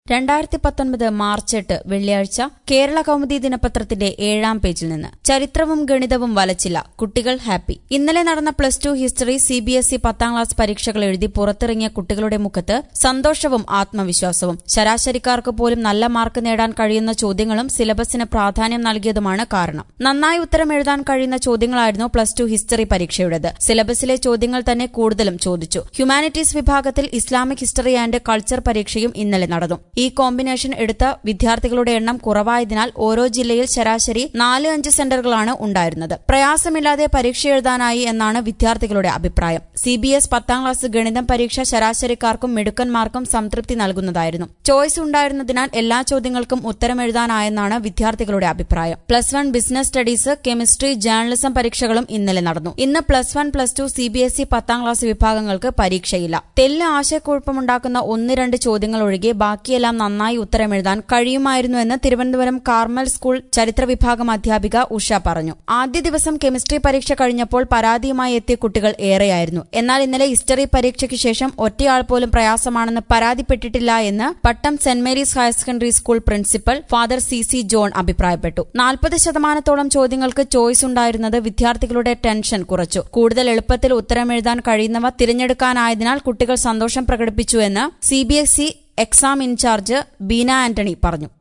രണ്ടായിരത്തി പത്തൊൻപത് മാർച്ച് എട്ട് വെള്ളിയാഴ്ച കേരള കൗമുദി ദിനപത്രത്തിന്റെ ഏഴാം പേജിൽ നിന്ന് ചരിത്രവും ഗണിതവും വലച്ചില്ല കുട്ടികൾ ഹാപ്പി ഇന്നലെ നടന്ന plus two history C B S E പത്താം ക്ലാസ് പരീക്ഷകൾ എഴുതി പുറത്തിറങ്ങിയ കുട്ടികളുടെ മുഖത്ത് സന്തോഷവും ആത്മവിശ്വാസവും ശരാശരിക്കാർക്ക് പോലും നല്ല മാർക്ക് നേടാൻ കഴിയുന്ന ചോദ്യങ്ങളും സിലബസിന് പ്രാധാന്യം നൽകിയതുമാണ് കാരണം നന്നായി ഉത്തരം എഴുതാൻ കഴിയുന്ന ചോദ്യങ്ങളായിരുന്നു പ്ലസ് ടു ഹിസ്റ്ററി പരീക്ഷയുടേത് സിലബസിലെ ചോദ്യങ്ങൾ തന്നെ കൂടുതലും ചോദിച്ചു ഹ്യൂമാനിറ്റീസ് വിഭാഗത്തിൽ ഇസ്ലാമിക് ഹിസ്റ്ററി ആൻഡ് കൾച്ചർ പരീക്ഷയും ഇന്നലെ നടന്നു ഈ കോമ്പിനേഷൻ എടുത്ത വിദ്യാർത്ഥികളുടെ എണ്ണം കുറവായതിനാൽ ഓരോ ജില്ലയിൽ ശരാശരി നാല് അഞ്ച് സെന്ററുകളാണ് ഉണ്ടായിരുന്നത് പ്രയാസമില്ലാതെ പരീക്ഷ എഴുതാനായി എന്നാണ് വിദ്യാർത്ഥികളുടെ അഭിപ്രായം സി ബി എസ് പത്താം ക്ലാസ് ഗണിതം പരീക്ഷ ശരാശരിക്കാർക്കും മിടുക്കന്മാർക്കും സംതൃപ്തി നൽകുന്നതായിരുന്നു ചോയ്സ് ഉണ്ടായിരുന്നതിനാൽ എല്ലാ ചോദ്യങ്ങൾക്കും ഉത്തരം എഴുതാനായെന്നാണ് വിദ്യാർത്ഥികളുടെ അഭിപ്രായം plus one business studies chemistry journalism പരീക്ഷകളും ഇന്നലെ നടന്നു ഇന്ന് plus one plus two C B S E പത്താം ക്ലാസ് വിഭാഗങ്ങൾക്ക് പരീക്ഷയില്ല തെല്ല് ആശയക്കുഴപ്പമുണ്ടാക്കുന്ന ഒന്ന് രണ്ട് ചോദ്യങ്ങൾ ഒഴികെ ബാക്കിയെല്ലാം നന്നായി ഉത്തരമെഴുതാൻ കഴിയുമായിരുന്നുവെന്ന് തിരുവനന്തപുരം കാർമൽ സ്കൂൾ ചരിത്ര വിഭാഗം അധ്യാപിക ഉഷ പറഞ്ഞു ആദ്യ ദിവസം കെമിസ്ട്രി പരീക്ഷ കഴിഞ്ഞപ്പോൾ പരാതിയുമായി എത്തിയ കുട്ടികൾ ഏറെയായിരുന്നു എന്നാൽ ഇന്നലെ ഹിസ്റ്ററി പരീക്ഷയ്ക്ക് ശേഷം ഒറ്റയാൾ പോലും പ്രയാസമാണെന്ന് പരാതിപ്പെട്ടിട്ടില്ല എന്ന് Pattom Saint Mary's higher secondary school principal father C C John അഭിപ്രായപ്പെട്ടു നാൽപ്പത് ശതമാനത്തോളം ചോദ്യങ്ങൾക്ക് ചോയ്സ് ഉണ്ടായിരുന്നത് വിദ്യാർത്ഥികളുടെ ടെൻഷൻ കുറച്ചു കൂടുതൽ എളുപ്പത്തിൽ ഉത്തരമെഴുതാൻ കഴിയുന്നവ തിരഞ്ഞെടുക്കാനായതിനാൽ കുട്ടികൾ സന്തോഷം പ്രകടിപ്പിച്ചുവെന്ന് C B S E exam incharge Beena Antony പറഞ്ഞു